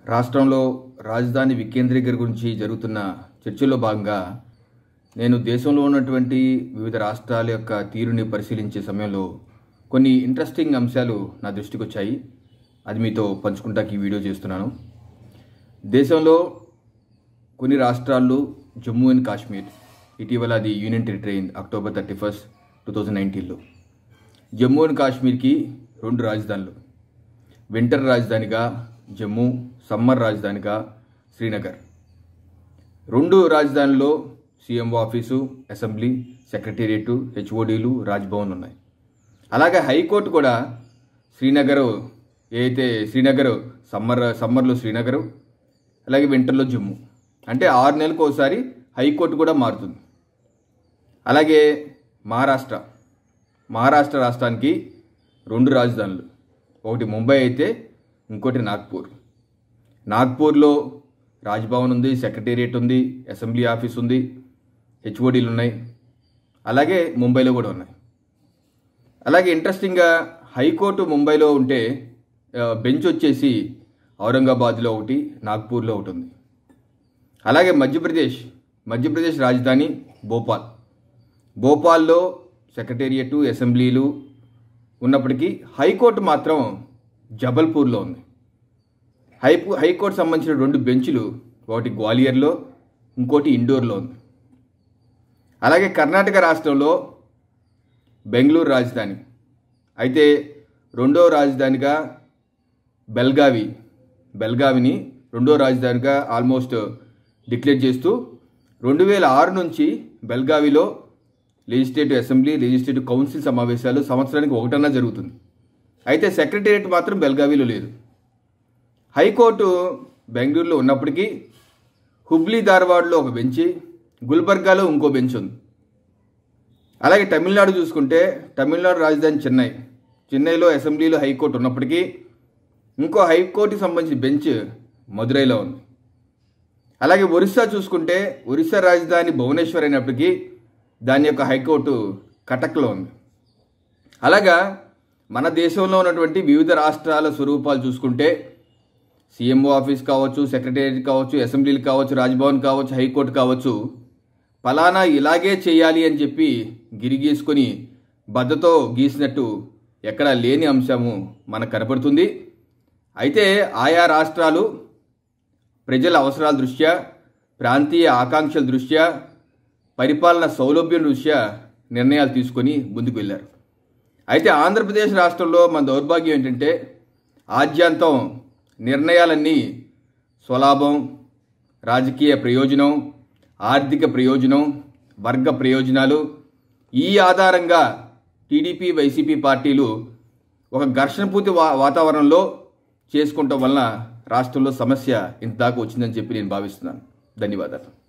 రాష్ట్రంలో రాజధాని వికేంద్రీకరణ గురించి జరుగుతున్న చర్చల్లో భాగంగా నేను దేశంలో ఉన్నటువంటి వివిధ రాష్ట్రాల యొక్క తీరుని పరిశీలించే సమయంలో కొన్ని ఇంట్రెస్టింగ్ అంశాలు నా దృష్టికి వచ్చాయి అది మీతో పంచుకుంటాకి ఈ వీడియో చేస్తున్నాను దేశంలో కొన్ని రాష్ట్రాల్లో జమ్మూ అండ్ కాశ్మీర్ ఇటీవల అది యూనియన్ టెరిటరీ అయింది October thirty first two thousand నైన్టీన్లో జమ్మూ అండ్ కాశ్మీర్కి రెండు రాజధానులు వింటర్ రాజధానిగా జమ్మూ సమ్మర్ రాజధానిగా శ్రీనగర్ రెండు రాజధానిలో సీఎంఓ ఆఫీసు అసెంబ్లీ సెక్రటేరియట్ హెచ్ఓడీలు రాజ్భవన్ ఉన్నాయి అలాగే హైకోర్టు కూడా శ్రీనగర్ ఏదైతే శ్రీనగర్ సమ్మర్ సమ్మర్లో శ్రీనగర్ అలాగే వింటర్లో జమ్మూ అంటే ఆరు నెలలకు ఒకసారి హైకోర్టు కూడా మారుతుంది అలాగే మహారాష్ట్ర మహారాష్ట్ర రాష్ట్రానికి రెండు రాజధానులు ఒకటి ముంబై అయితే ఇంకోటి నాగ్పూర్ నాగ్పూర్లో రాజ్భవన్ ఉంది సెక్రటేరియట్ ఉంది అసెంబ్లీ ఆఫీస్ ఉంది హెచ్ఓడీలు ఉన్నాయి అలాగే ముంబైలో కూడా ఉన్నాయి అలాగే ఇంట్రెస్టింగ్గా హైకోర్టు ముంబైలో ఉంటే ఆ, బెంచ్ వచ్చేసి ఔరంగాబాద్లో ఒకటి నాగ్పూర్లో ఒకటి ఉంది అలాగే మధ్యప్రదేశ్ మధ్యప్రదేశ్ రాజధాని భోపాల్ భోపాల్లో సెక్రటేరియట్ అసెంబ్లీలు ఉన్నప్పటికీ హైకోర్టు మాత్రం జబల్పూర్లో ఉంది హై హైకోర్టు సంబంధించిన రెండు బెంచ్లు ఒకటి గ్వాలియర్లో ఇంకోటి ఇండోర్లో ఉంది అలాగే కర్ణాటక రాష్ట్రంలో బెంగళూరు రాజధాని అయితే రెండో రాజధానిగా బెల్గావి బెల్గావిని రెండో రాజధానిగా ఆల్మోస్ట్ డిక్లేర్ చేస్తూ రెండు వేల ఆరు నుంచి బెల్గావిలో లెజిస్లేటివ్ అసెంబ్లీ లెజిస్లేటివ్ కౌన్సిల్ సమావేశాలు సంవత్సరానికి ఒకటన్నా జరుగుతుంది అయితే సెక్రటేరియట్ మాత్రం బెల్గావిలో లేదు హైకోర్టు బెంగళూరులో ఉన్నప్పటికీ హుబ్లీ ధార్వాడ్లో ఒక బెంచి గుల్బర్గాలో ఇంకో బెంచ్ ఉంది అలాగే తమిళనాడు చూసుకుంటే తమిళనాడు రాజధాని చెన్నై చెన్నైలో అసెంబ్లీలో హైకోర్టు ఉన్నప్పటికీ ఇంకో హైకోర్టుకి సంబంధించిన బెంచ్ మదురైలో ఉంది అలాగే ఒరిస్సా చూసుకుంటే ఒరిస్సా రాజధాని భువనేశ్వర్ అయినప్పటికీ దాని యొక్క హైకోర్టు కటక్లో ఉంది అలాగా మన దేశంలో ఉన్నటువంటి వివిధ రాష్ట్రాల స్వరూపాలు చూసుకుంటే సీఎంఓ ఆఫీస్ కావచ్చు సెక్రటేరియట్ కావచ్చు అసెంబ్లీలు కావచ్చు రాజ్భవన్ కావచ్చు హైకోర్టు కావచ్చు ఫలానా ఇలాగే చేయాలి అని చెప్పి గిరిగీసుకొని బద్దతో గీసినట్టు ఎక్కడా లేని అంశము మనకు కనపడుతుంది అయితే ఆయా రాష్ట్రాలు ప్రజల అవసరాల దృష్ట్యా ప్రాంతీయ ఆకాంక్షల దృష్ట్యా పరిపాలన సౌలభ్యం దృష్ట్యా నిర్ణయాలు తీసుకొని ముందుకు వెళ్ళారు అయితే ఆంధ్రప్రదేశ్ రాష్ట్రంలో మన దౌర్భాగ్యం ఏంటంటే ఆద్యాంతం నిర్ణయాలన్నీ స్వలాభం రాజకీయ ప్రయోజనం ఆర్థిక ప్రయోజనం వర్గ ప్రయోజనాలు ఈ ఆధారంగా టీడీపీ వైసీపీ పార్టీలు ఒక ఘర్షణపూర్తి వా వాతావరణంలో చేసుకోవటం వలన రాష్ట్రంలో సమస్య ఇంత దాకా వచ్చిందని చెప్పి నేను భావిస్తున్నాను ధన్యవాదాలు